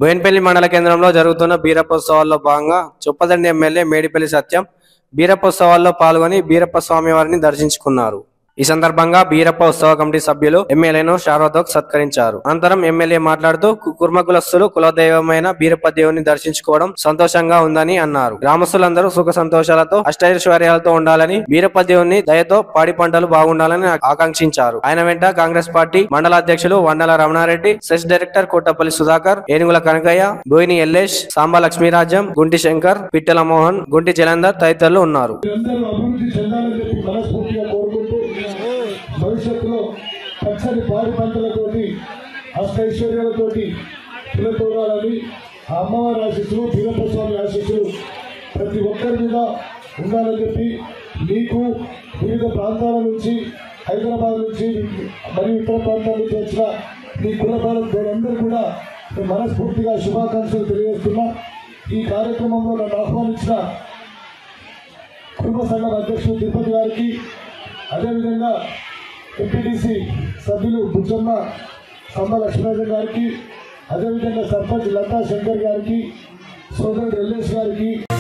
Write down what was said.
బోయినపల్లి మండల కేంద్రంలో జరుగుతున్న బీరపోత్సవాల్లో భాగంగా చొప్పదండి ఎమ్మెల్యే మేడిపల్లి సత్యం బీరపోత్సవాల్లో పాల్గొని బీరప్ప స్వామి వారిని దర్శించుకున్నారు ఈ సందర్భంగా బీరప్ప ఉత్సవ కమిటీ సభ్యులు ఎమ్మెల్యేను శారదకు సత్కరించారు అనంతరం ఎమ్మెల్యే మాట్లాడుతూ కు- కుర్మ కులస్తులు కులదైవమైన బీరప్ప దేవుని దర్శించుకోవడం సంతోషంగా ఉందని అన్నారు గ్రామస్తులందరూ సుఖ సంతోషాలతో అష్టైశ్వర్యాలతో ఉండాలని బీరప్ప దేవుని దయతో పాడి పంటలు బాగుండాలని ఆకాంక్షించారు ఆయన వెంట కాంగ్రెస్ పార్టీ మండల అధ్యక్షులు వండల రమణారెడ్డి సెస్ డైరెక్టర్ కోటపల్లి సుధాకర్ ఏనుగుల కనకయ్య బోయిని ఎల్లేష్ సాంబా లక్ష్మీరాజ్యం గుంటి శంకర్ పిట్టల మోహన్ గుంటి జలంధర్ తదితరులు ఉన్నారు మీరందరూ అభివృద్ధి చెందాలని చెప్పి మనస్ఫూర్తిగా కోరుకుంటూ భవిష్యత్తులో పచ్చని పాడి పంటలతోటి అష్టైశ్వర్యాలతోటి పిల్లతోడాలని ఆ అమ్మవారి ఆశీస్సులు బీరప్ప స్వామి ఆశీస్సులు ప్రతి ఒక్కరి మీద ఉండాలని చెప్పి మీకు వివిధ ప్రాంతాల నుంచి హైదరాబాద్ నుంచి మరియు ఇతర ప్రాంతాల నుంచి వచ్చిన మీ కుల వాళ్ళందరూ కూడా నేను మనస్ఫూర్తిగా శుభాకాంక్షలు తెలియజేస్తున్నా ఈ కార్యక్రమంలో నన్ను ఆహ్వానించిన కుటుంబ సంఘం అధ్యక్షుడు తిరుపతి గారికి అదేవిధంగా ఎంపీటీసీ సభ్యులు బుజ్జమ్మ సమ్మ లక్ష్మీనాథన్ గారికి అదేవిధంగా సర్పంచ్ లతా శంకర్ గారికి సోదరుడు ఎల్లేష్ గారికి